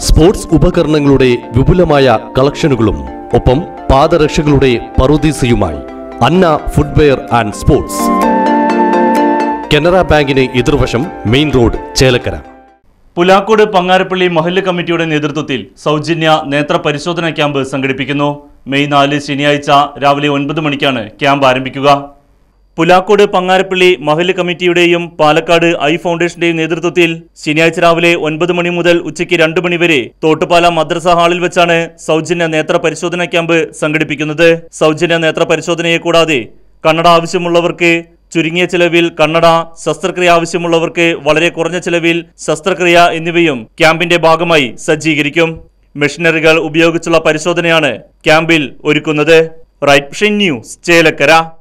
sports ഉപകരണങ്ങളുടെ വിപുലമായ കളക്ഷനുകളും ഒപ്പം പാദരക്ഷകളുടെ പറുദീസയുമായി Anna footwear and sports Canara ബാങ്കിന് എതിർവശം മെയിൻ റോഡ് ചേലക്കര പുലാക്കോട് പങ്ങാരപ്പള്ളി മഹല്ല് കമ്മിറ്റിയുടെ നേതൃത്വത്തിൽ സൗജന്യ നേത്ര പരിശോധന ക്യാമ്പ് സംഘടിപ്പിക്കുന്നു മെയ് നാല് ശനിയാഴ്ച രാവിലെ ഒൻപത് മണിക്കാണ് ക്യാമ്പ് ആരംഭിക്കുക പുലാക്കോട് പങ്ങാരപ്പള്ളി മഹല്ല് കമ്മിറ്റിയുടെയും പാലക്കാട് ഐ ഫൗണ്ടേഷന്റെയും നേതൃത്വത്തിൽ ശനിയാഴ്ച രാവിലെ ഒൻപത് മണി മുതൽ ഉച്ചയ്ക്ക് രണ്ട് മണി വരെ തോട്ടുപാല മദ്രസ ഹാളിൽ വെച്ചാണ് സൗജന്യ നേത്ര പരിശോധന ക്യാമ്പ് സംഘടിപ്പിക്കുന്നത് സൗജന്യ നേത്ര പരിശോധനയെ കൂടാതെ കണ്ണട ആവശ്യമുള്ളവർക്ക് ചുരുങ്ങിയ ചെലവിൽ കണ്ണട ശസ്ത്രക്രിയ ആവശ്യമുള്ളവർക്ക് വളരെ കുറഞ്ഞ ചെലവിൽ ശസ്ത്രക്രിയ എന്നിവയും ക്യാമ്പിന്റെ ഭാഗമായി സജ്ജീകരിക്കും മെഷീനറികൾ ഉപയോഗിച്ചുള്ള പരിശോധനയാണ് ക്യാമ്പിൽ ഒരുക്കുന്നത് റൈറ്റ് ന്യൂസ് ചേലക്കര